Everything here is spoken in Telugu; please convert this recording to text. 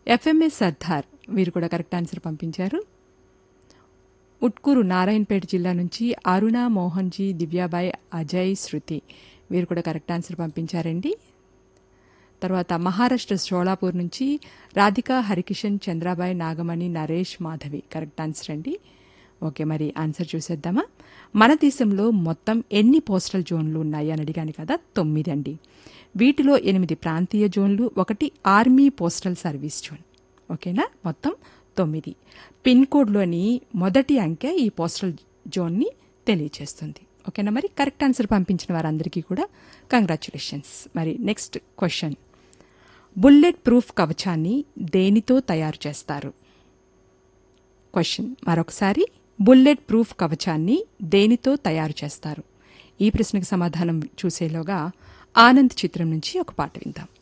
ఎఫ్ఎంఎస్ సర్దార్ వీరు కూడా కరెక్ట్ ఆన్సర్ పంపించారు ఉట్కూరు నారాయణపేట జిల్లా నుంచి అరుణ మోహన్జీ దివ్యాబాయ్ అజయ్ శృతి వీరు కూడా కరెక్ట్ ఆన్సర్ పంపించారండి తర్వాత మహారాష్ట్ర షోలాపూర్ నుంచి రాధిక హరికిషన్ చంద్రాబాయ్ నాగమణి నరేష్ మాధవి కరెక్ట్ ఆన్సర్ అండి ఓకే మరి ఆన్సర్ చూసేద్దామా మన దేశంలో మొత్తం ఎన్ని పోస్టల్ జోన్లు ఉన్నాయి అని అడిగాను కదా తొమ్మిది అండి వీటిలో ఎనిమిది ప్రాంతీయ జోన్లు ఒకటి ఆర్మీ పోస్టల్ సర్వీస్ జోన్ ఓకేనా మొత్తం తొమ్మిది పిన్ కోడ్లోని మొదటి అంకె ఈ పోస్టల్ జోన్ని తెలియచేస్తుంది ఓకేనా మరి కరెక్ట్ ఆన్సర్ పంపించిన వారందరికీ కూడా కంగ్రాచులేషన్స్ మరి నెక్స్ట్ క్వశ్చన్ బుల్లెట్ ప్రూఫ్ కవచాన్ని దేనితో తయారు చేస్తారు క్వశ్చన్ మరొకసారి బుల్లెట్ ప్రూఫ్ కవచాన్ని దేనితో తయారు చేస్తారు ఈ ప్రశ్నకు సమాధానం చూసేలోగా ఆనంద్ చిత్రం నుంచి ఒక పాట విందాం